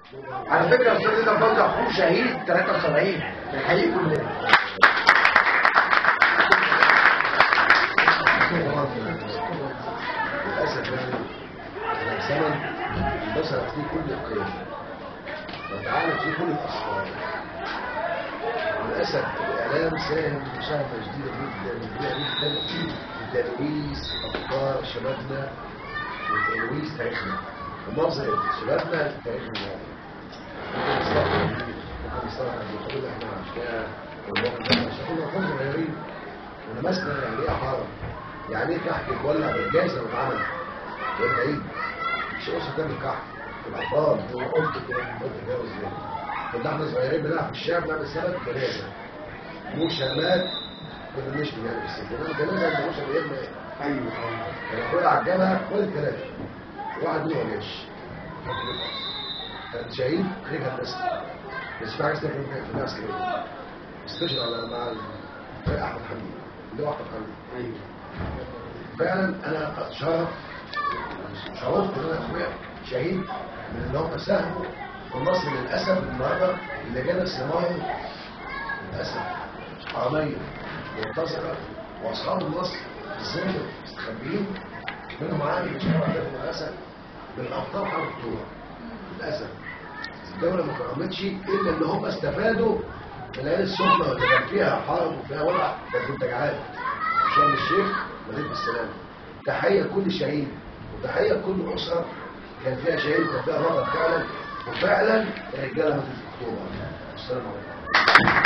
على فكره يا استاذ ده فوزي اخوه شهيد 73 الحقيقي كلنا للأسف يعني الزمن انبثرت فيه كل القيم وتعالت فيه كل الأسرار للأسف الإعلام ساهم مساهمة جديدة جدا كبيرة جدا في تلويث أفكار شبابنا وتلويث تاريخنا ومنظر شبابنا لتاريخنا ممكن نستخدم ممكن نستخدم الحدود اللي احنا عشناها والواقع اللي احنا عشناه كنا كنا صغيرين ولمسنا يعني ايه حرام يعني ايه كحك يتولع بالجاز لو اتعمل يوم العيد مش قصه تعمل كحك الاطفال وقلت كده قلت اتجوز ليه كنا احنا صغيرين بنلعب في الشارع نعمل سبت جنازه مشامات كنا نشتم يعني بس انما جنازه ما مش ايام ايوه كان اخويا عجبها كل الثلاثه واحد منهم ما جاش كان شهيد خريج هندسه بس في حاجه اسمها كان في الناس كده استشرى مع ال- احمد حميد اللي هو احمد حميد ايوه فعلا انا اتشرف شعرت ان انا اخويا شهيد من ان هم ساهموا في مصر للاسف النهارده اللجان الصناعي للاسف حراميه منتظره واصحاب النصر ازاي مستخبيين منهم عامل مش عارف في المدرسه من ابطال حرب اكتوبر للاسف الدوله ما كرمتش الا ان هم استفادوا من العيال السخنه اللي كان فيها حرب وفيها ولع كانت منتجعات شرم الشيخ مدينه السلام تحيه لكل شهيد وتحيه لكل اسره كان فيها شهيد وكان فيها رغب فعلا وفعلا الرجاله ماتت في اكتوبر السلام عليكم